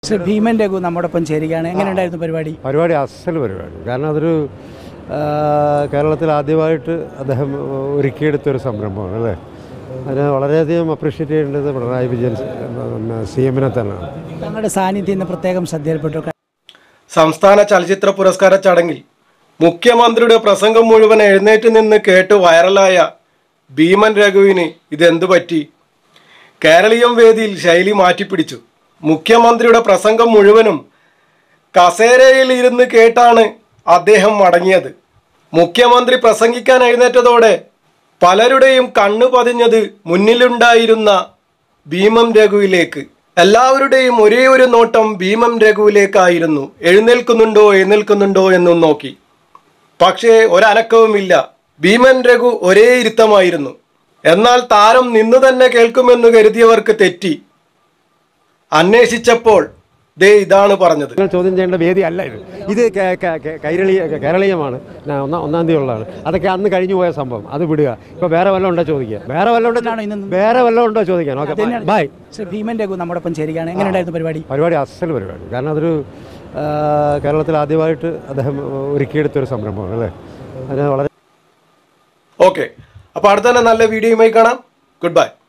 ശ്രീ ഭീമൻ രഘു നമ്മോടൊപ്പം ചേരുകയാണ് എങ്ങനെയുണ്ടായിരുന്നു പരിപാടി പരിപാടി അസൽ പരിപാടി കാരണം അതൊരു ആ, കേരളത്തിൽ ആദ്യമായിട്ട് അദ്ദേഹം ഒരുക്കിയെടുത്തൊരു സംരംഭമാണ് അല്ലേ അതിനെ വളരെയധികം അപ്രീഷിയേറ്റ് ചെയ്യേണ്ടത് പിണറായി വിജയൻ സി എമ്മിനെ തന്നെയാണ് തങ്ങളുടെ സാന്നിധ്യം ഇന്ന് പ്രത്യേകം ശ്രദ്ധയിൽപ്പെട്ടു സംസ്ഥാന ചലച്ചിത്ര പുരസ്കാര ചടങ്ങിൽ മുഖ്യമന്ത്രിയുടെ പ്രസംഗം മുഴുവൻ എഴുന്നേറ്റ് നിന്ന് കേട്ട് വൈറലായ ഭീമൻ രഘുവിന് ഇതെന്തു പറ്റി കേരളീയം വേദിയിൽ ശൈലി മാറ്റിപ്പിടിച്ചു മുഖ്യമന്ത്രിയുടെ പ്രസംഗം മുഴുവനും കസേരയിൽ ഇരുന്ന് കേട്ടാണ് അദ്ദേഹം മടങ്ങിയത് മുഖ്യമന്ത്രി പ്രസംഗിക്കാൻ എഴുന്നേറ്റതോടെ പലരുടെയും കണ്ണു പതിഞ്ഞത് മുന്നിലുണ്ടായിരുന്ന ഭീമം രഘുവിലേക്ക് എല്ലാവരുടെയും ഒരേ ഒരു നോട്ടം ഭീമം രഘുവിലേക്കായിരുന്നു എഴുന്നേൽക്കുന്നുണ്ടോ എഴുന്നേൽക്കുന്നുണ്ടോ എന്നും നോക്കി പക്ഷേ ഒരനക്കവുമില്ല ഭീമൻ രഘു ഒരേ ഇരുത്തമായിരുന്നു എന്നാൽ താരം നിന്നു തന്നെ കേൾക്കുമെന്ന് കരുതിയവർക്ക് തെറ്റി അന്വേഷിച്ചപ്പോൾ ദേ ഇതാണ് പറഞ്ഞത് നിങ്ങൾ ചോദ്യം ചെയ്യേണ്ട വേദി അല്ല ഇത് ഇത് കേ- കേ- കേ- കൈരളീയ കേരളീയമാണ് ഞാൻ ഒന്നാം ഒന്നാം തീയതി ഉള്ളതാണ് അതൊക്കെ അന്ന് കഴിഞ്ഞു പോയ സംഭവം അത് വിടുക ഇപ്പോൾ വേറെ വല്ലതും ഉണ്ടോ ചോദിക്കുക വേറെ വല്ലതും ഉണ്ടോ ആണോ ഇന്ന് വേറെ വല്ലതും ഉണ്ടോ ചോദിക്കാൻ ഓക്കെ ബൈ ശ്രീ ഭീമൻ രഘു നമ്മോടൊപ്പം ചേരുകയാണ് എങ്ങനെയുണ്ടായിരുന്നു പരിപാടി പരിപാടി അസൽ പരിപാടി കാരണം അതൊരു ആ, കേരളത്തിൽ ആദ്യമായിട്ട് അദ്ദേഹം ഒരുക്കിയെടുത്തൊരു സംരംഭമാണ് അല്ലേ അതിനെ വളരെ ഓക്കെ അപ്പോൾ അടുത്ത തന്നെ നല്ല വീഡിയോയുമായി കാണാം ഗുഡ് ബൈ